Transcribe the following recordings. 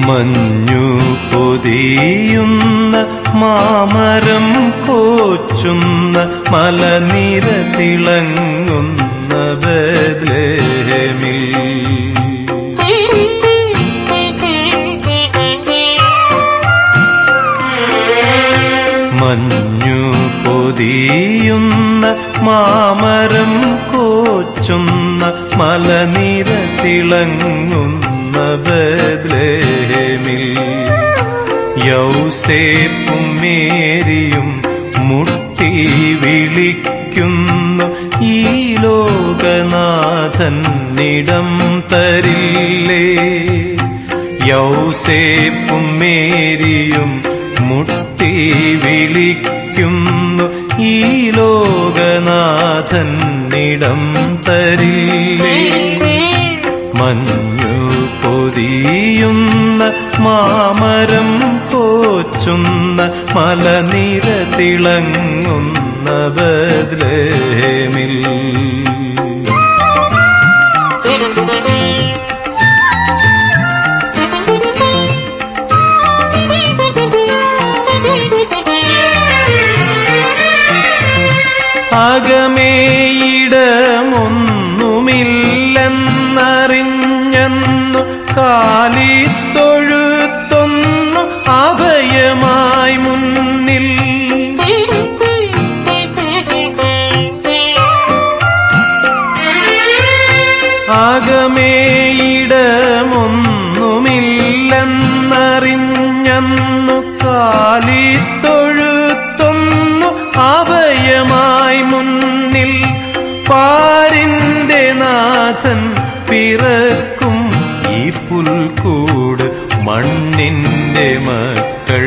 മഞ്ഞു പൊതിയുന്ന മാമരം കോച്ചുന്ന മലനിര തിളങ്ങുന്ന ബദ്ലേമിൽ മഞ്ഞു പൊതിയുന്ന മാമരം കോച്ചുന്ന മലനിര തിളങ്ങുന്ന ബദ്ലേമിൽ യൗസേപ്പും മേരിയും മുട്ടി വിളിക്കുന്നു ഈ ലോകനാഥന്നിടം തരില്ലേ യൗസേപ്പും മേരിയും മുട്ടി വിളിക്കുന്നു ഈ ലോകനാഥന്നിടം തരില്ലേ മഞ്ഞു പൊതിയുന്ന മാമരം കോച്ചുന്ന മലനിര തിളങ്ങുന്ന ബദ്ലേമിൽ അകമേയിടമൊന്നുമില്ലെന്നറിഞ്ഞെന്നു കാലിത്തൊഴുത്തൊന്നു അഭയമായി മുന്നിൽ അകമേയിടമൊന്നുമില്ലെന്നറിഞ്ഞെന്നു കാലിത്തൊഴുത്തൊന്നു അഭയമായി മുന്നിൽ പാരിന്റെ നാഥൻ പിറക്കും ഈ പുൽക്കൂട് മണ്ണിന്റെ മക്കൾ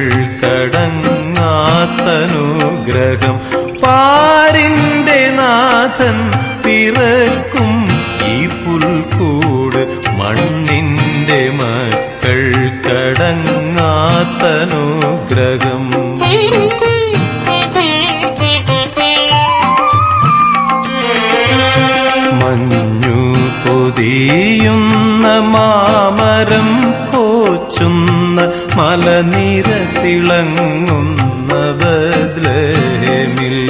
കടങ്ങാത്തനുഗ്രഹം പാരിന്റെ നാഥൻ പിറക്കും ഈ പുൽക്കൂട് മണ്ണിന്റെ മക്കൾ കടങ്ങാത്തനുഗ്രഹം മഞ്ഞു പൊതിയുന്ന മാമരം കോച്ചുന്ന മലനിര തിളങ്ങുന്ന ബദ്ലേമിൽ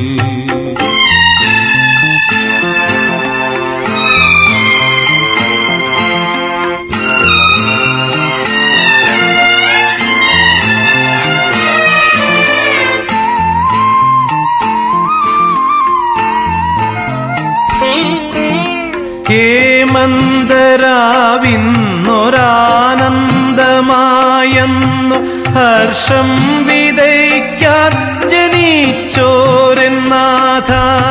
ഹേമന്തരാവിന്നൊരാനന്ദമായെന്നു ഹർഷം വിതയ്ക്കാൻ ജനിച്ചോരെന്നാഥ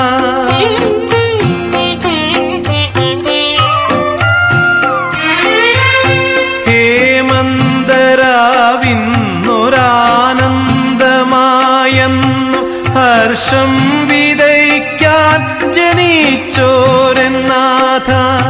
ഹേമന്തരാവിന്നൊരാനന്ദമായെന്നു ഹർഷം വിതയ്ക്കാൻ ജനിച്ചോരെന്നാഥ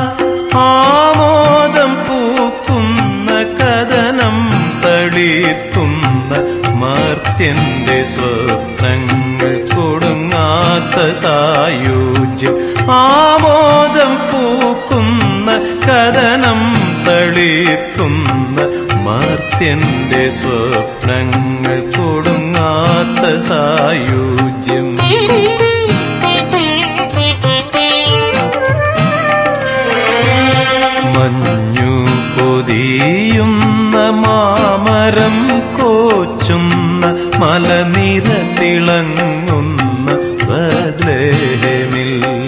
ആമോദം പൂക്കുന്ന കഥനം തളിത്തുന്ന മർത്യന്റെ സ്വപ്നങ്ങൾ കൊടുങ്ങാത്ത സായുജ്യം ആമോദം പൂക്കുന്ന കഥനം തളിത്തുന്ന മർത്യന്റെ സ്വപ്നങ്ങൾ കൊടുങ്ങാത്ത സായുജ്യം മഞ്ഞു പൊതിയുന്ന മാമരം കോച്ചുന്ന മലനിര തിളങ്ങുന്ന ബദ്ലേമിൽ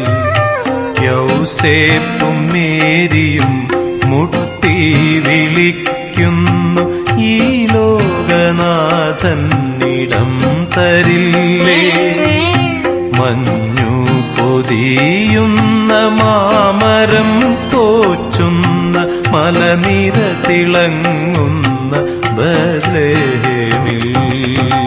യൗസേപ്പും മേരിയും മുട്ടി വിളിക്കുന്നു ഈ ലോകനാഥന്നിടം തരില്ലേ മഞ്ഞു പൊതിയുന്ന മാമരം തോച്ചുന്ന മലനിര തിളങ്ങുന്ന ബദ്ലേമിൽ